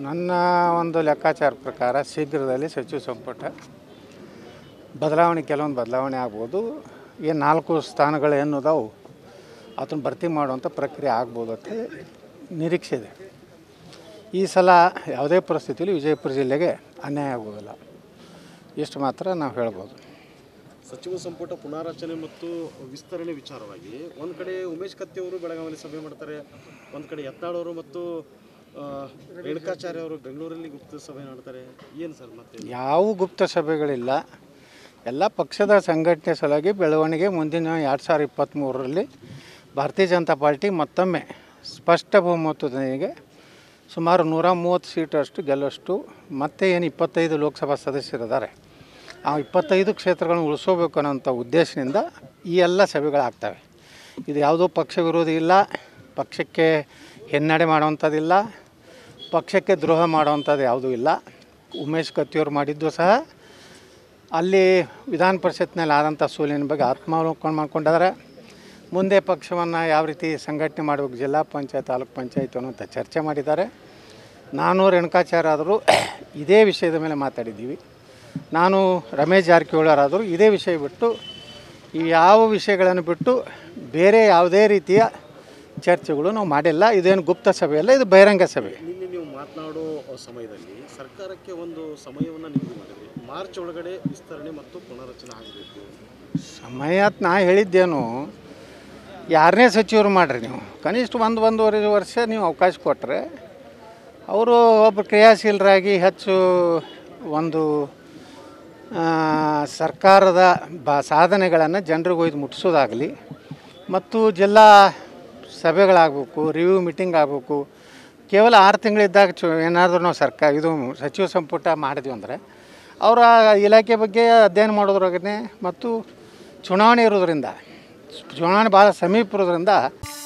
ನನ್ನ ಒಂದು ಲೆಕ್ಕಾಚಾರ ಪ್ರಕಾರ ಶೀಘ್ರದಲ್ಲಿ ಸಚಿವ ಸಂಪುಟ ಬದಲಾವಣೆ ಕೆಲವೊಂದು ಬದಲಾವಣೆ ಆಗ್ಬೋದು ಏನು ನಾಲ್ಕು ಸ್ಥಾನಗಳು ಏನದಾವು ಅದನ್ನು ಭರ್ತಿ ಮಾಡುವಂಥ ಪ್ರಕ್ರಿಯೆ ಆಗ್ಬೋದು ಅಂತ ನಿರೀಕ್ಷೆ ಇದೆ ಈ ಸಲ ಯಾವುದೇ ಪರಿಸ್ಥಿತಿಯಲ್ಲಿ ವಿಜಯಪುರ ಜಿಲ್ಲೆಗೆ ಅನ್ಯಾಯ ಆಗೋದಿಲ್ಲ ಇಷ್ಟು ಮಾತ್ರ ನಾವು ಹೇಳ್ಬೋದು ಸಚಿವ ಸಂಪುಟ ಪುನಾರಚನೆ ಮತ್ತು ವಿಸ್ತರಣೆ ವಿಚಾರವಾಗಿ ಒಂದು ಕಡೆ ಉಮೇಶ್ ಕತ್ತಿ ಅವರು ಬೆಳಗಾವಿಯಲ್ಲಿ ಸಭೆ ಮಾಡ್ತಾರೆ ಒಂದು ಕಡೆ ಯತ್ನಾಳ್ ಅವರು ಮತ್ತು ಆ, ರೇಣುಕಾಚಾರ್ಯ ಅವರು ಬೆಂಗಳೂರಲ್ಲಿ ಗುಪ್ತ ಸಭೆ ಮಾಡ್ತಾರೆ ಏನು ಸರ್ ಮತ್ತೆ ಯಾವ ಗುಪ್ತ ಸಭೆಗಳಿಲ್ಲ ಎಲ್ಲ ಪಕ್ಷದ ಸಂಘಟನೆ ಸಲುವಾಗಿ ಬೆಳವಣಿಗೆ ಮುಂದಿನ ಎರಡು ಸಾವಿರ ಇಪ್ಪತ್ತ್ಮೂರರಲ್ಲಿ ಭಾರತೀಯ ಜನತಾ ಪಾರ್ಟಿ ಮತ್ತೊಮ್ಮೆ ಸ್ಪಷ್ಟ ಬಹುಮತದೊಂದಿಗೆ ಸುಮಾರು ನೂರ ಮೂವತ್ತು ಸೀಟಷ್ಟು ಗೆಲ್ಲುವಷ್ಟು ಮತ್ತೆ ಏನು ಇಪ್ಪತ್ತೈದು ಲೋಕಸಭಾ ಸದಸ್ಯರಿದ್ದಾರೆ ಆ ಇಪ್ಪತ್ತೈದು ಕ್ಷೇತ್ರಗಳನ್ನು ಉಳಿಸೋಬೇಕು ಅನ್ನೋಂಥ ಉದ್ದೇಶದಿಂದ ಈ ಎಲ್ಲ ಸಭೆಗಳಾಗ್ತವೆ ಇದು ಯಾವುದೋ ಪಕ್ಷ ವಿರೋಧಿ ಇಲ್ಲ ಪಕ್ಷಕ್ಕೆ ಹಿನ್ನಡೆ ಮಾಡುವಂಥದ್ದಿಲ್ಲ ಪಕ್ಷಕ್ಕೆ ದ್ರೋಹ ಮಾಡುವಂಥದ್ದು ಯಾವುದೂ ಇಲ್ಲ ಉಮೇಶ್ ಕತ್ತಿಯವರು ಮಾಡಿದ್ದು ಸಹ ಅಲ್ಲಿ ವಿಧಾನ ಪರಿಷತ್ನಲ್ಲಿ ಆದಂಥ ಸೋಲಿನ ಬಗ್ಗೆ ಆತ್ಮಾವಲೋಕನ ಮಾಡ್ಕೊಂಡಿದ್ದಾರೆ ಮುಂದೆ ಪಕ್ಷವನ್ನು ಯಾವ ರೀತಿ ಸಂಘಟನೆ ಮಾಡಬೇಕು ಜಿಲ್ಲಾ ಪಂಚಾಯತ್ ತಾಲೂಕು ಪಂಚಾಯತ್ ಅನ್ನೋಂಥ ಚರ್ಚೆ ಮಾಡಿದ್ದಾರೆ ನಾನು ರೇಣುಕಾಚಾರ್ಯ ಆದರೂ ಇದೇ ವಿಷಯದ ಮೇಲೆ ಮಾತಾಡಿದ್ದೀವಿ ನಾನು ರಮೇಶ್ ಜಾರಕಿಹೊಳಿಯವರಾದರೂ ಇದೇ ವಿಷಯ ಬಿಟ್ಟು ಈ ಯಾವ ವಿಷಯಗಳನ್ನು ಬಿಟ್ಟು ಬೇರೆ ಯಾವುದೇ ರೀತಿಯ ಚರ್ಚೆಗಳು ನಾವು ಮಾಡಿಲ್ಲ ಇದೇನು ಗುಪ್ತ ಸಭೆ ಅಲ್ಲ ಇದು ಬಹಿರಂಗ ಸಭೆ ನಿನ್ನೆ ನೀವು ಮಾತನಾಡೋ ಸಮಯದಲ್ಲಿ ಸರ್ಕಾರಕ್ಕೆ ಒಂದು ಸಮಯವನ್ನು ನಿಗದಿ ಮಾಡಿದ್ರಿ ಮಾರ್ಚ್ ಒಳಗಡೆ ವಿಸ್ತರಣೆ ಮತ್ತು ಪುನರಚನೆ ಆಗಬೇಕು ಸಮಯ ಅಂತ ನಾ ಹೇಳಿದ್ದೇನು ಯಾರನೇ ಸಚಿವರು ಮಾಡಿರಿ ನೀವು ಕನಿಷ್ಠ ಒಂದು ಒಂದೂವರೆ ವರ್ಷ ನೀವು ಅವಕಾಶ ಕೊಟ್ಟರೆ ಅವರು ಒಬ್ಬ ಕ್ರಿಯಾಶೀಲರಾಗಿ ಹೆಚ್ಚು ಒಂದು ಆ, ಸರ್ಕಾರದ ಬ ಸಾಧನೆಗಳನ್ನು ಜನರಿಗೆ ಒಯ್ದು ಮುಟ್ಟಿಸೋದಾಗಲಿ ಮತ್ತು ಜಿಲ್ಲಾ ಸಭೆಗಳಾಗಬೇಕು ರಿವ್ಯೂ ಮೀಟಿಂಗ್ ಆಗಬೇಕು ಕೇವಲ ಆರು ತಿಂಗಳಿದ್ದಾಗ ಚು ಏನಾದರೂ ನಾವು ಸರ್ಕಾರ ಇದು ಸಚಿವ ಸಂಪುಟ ಮಾಡಿದ್ವಿ ಅಂದರೆ ಅವರ ಇಲಾಖೆ ಬಗ್ಗೆ ಅಧ್ಯಯನ ಮಾಡೋದ್ರಾಗೇ ಮತ್ತು ಚುನಾವಣೆ ಇರೋದ್ರಿಂದ ಚುನಾವಣೆ ಭಾಳ ಸಮೀಪ ಇರೋದ್ರಿಂದ